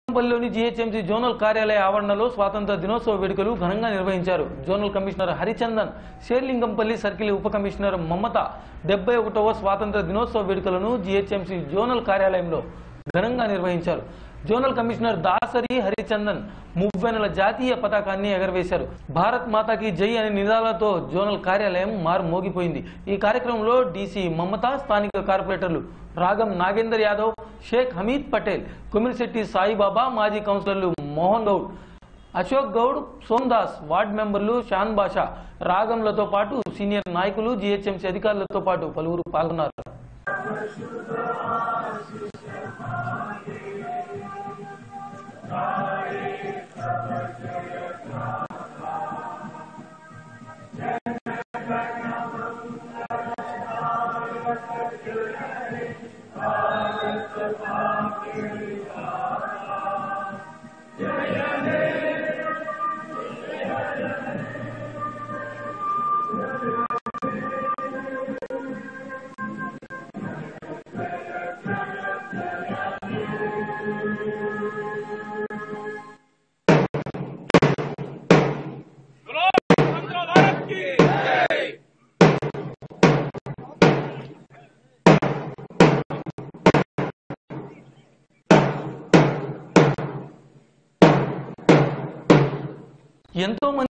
పల్లిలోని GHMC zonal కార్యాలయ ఆవరణలో స్వాతంత్ర దినోత్సవ వేడుకలు ఘనంగా నిర్వహించారు zonal commissioner Harichandan Serilingampally circle ఉప కమిషనర్ మమత డెబ్బై ఒకటవ స్వాతంత్ర దినోత్సవ వేడుకలను జీహెచ్ఎంసీ జోనల్ కార్యాలయంలో ఘనంగా నిర్వహించారు జోనల్ కమిషనర్ దాసరి హరిచందన్ మువ్వెనల జాతీయ పతాకాన్ని ఎగరవేశారు భారత్ మాతాకి జై అనే నినాదాలతో జోనల్ కార్యాలయం మారు మోగిపోయింది ఈ కార్యక్రమంలో డీసీ మమత స్థానిక కార్పొరేటర్లు రాగం నాగేందర్ యాదవ్ షేక్ హమీద్ పటేల్ కుమిరిశెట్టి సాయిబాబా మాజీ కౌన్సిలర్లు మోహన్ గౌడ్ అశోక్ గౌడ్ సోమదాస్ వార్డు మెంబర్లు షాన్ బాషా రాగంలతో పాటు సీనియర్ నాయకులు జీహెచ్ఎంసీ అధికారులతో పాటు పలువురు పాల్గొన్నారు स्वतंत्र भारत की ఎంతో మంది